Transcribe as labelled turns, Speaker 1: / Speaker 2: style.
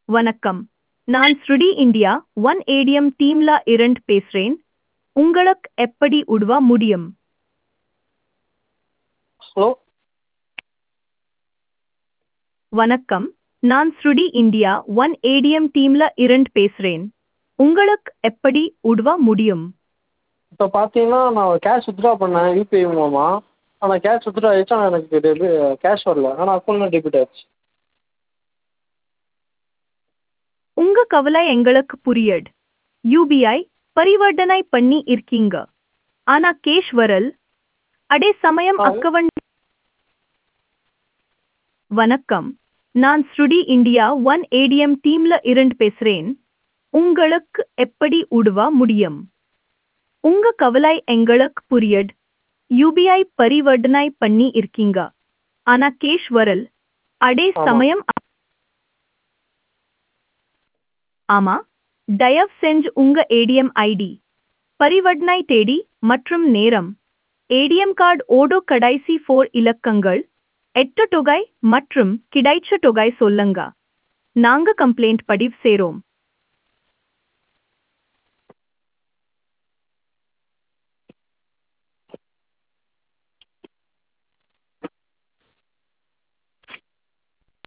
Speaker 1: வணக்கம் நான் ஸ்ருடி இந்தியா ஒன் ஏடிஎம் டீம்ல இருந்து பேசுறேன் உங்களுக்கு எப்படி உதவ முடியும்
Speaker 2: ஹலோ
Speaker 1: வணக்கம் நான் ஸ்ருடி இந்தியா ஒன் ஏடிஎம் டீம்ல இருந்து பேசுறேன் உங்களுக்கு எப்படி உதவ முடியும்
Speaker 2: இப்போ பார்த்தீங்கன்னா நான் கேஷ் வித்ட்ரா பண்ணேன் யூபிஐ மூலமா ஆனால் கேஷ் வித்ட்ரா ஆயிடுச்சு ஆனால் எனக்கு டெபி கேஷ் வரல ஆனால் அக்கௌண்ட்டில் டெபிட் ஆயிடுச்சு
Speaker 1: உங்க கவலை எங்களுக்கு புரியுது யூபிஐ பரிவர்த்தனை பண்ணி இருக்கீங்க ஆனா கேஷ் வரல் அதே சமயம்
Speaker 2: ஆ.
Speaker 1: அக்கவுண்ட் வணக்கம் நான் ஸ்ருடி இந்தியா ஒன் ஏடிஎம் டீம்ல இருந்து பேசுறேன் உங்களுக்கு எப்படி உதவ முடியும் உங்க கவலை எங்களுக்கு புரியுது யூபிஐ பரிவர்த்தனை பண்ணி இருக்கீங்க ஆனா கேஷ் வரல் அதே
Speaker 2: ஆமா.
Speaker 1: சமயம் ஆமா தயவு செஞ்சு உங்க ஏடிஎம் ஐடி பரிவர்த்தனை தேதி மற்றும் நேரம் ஏடிஎம் கார்டு ஓடோ கடைசி ஃபோர் இலக்கங்கள் எட்டு தொகை மற்றும் கிடைச்ச தொகை சொல்லுங்க நாங்க கம்ப்ளைண்ட் பதிவு செய்றோம்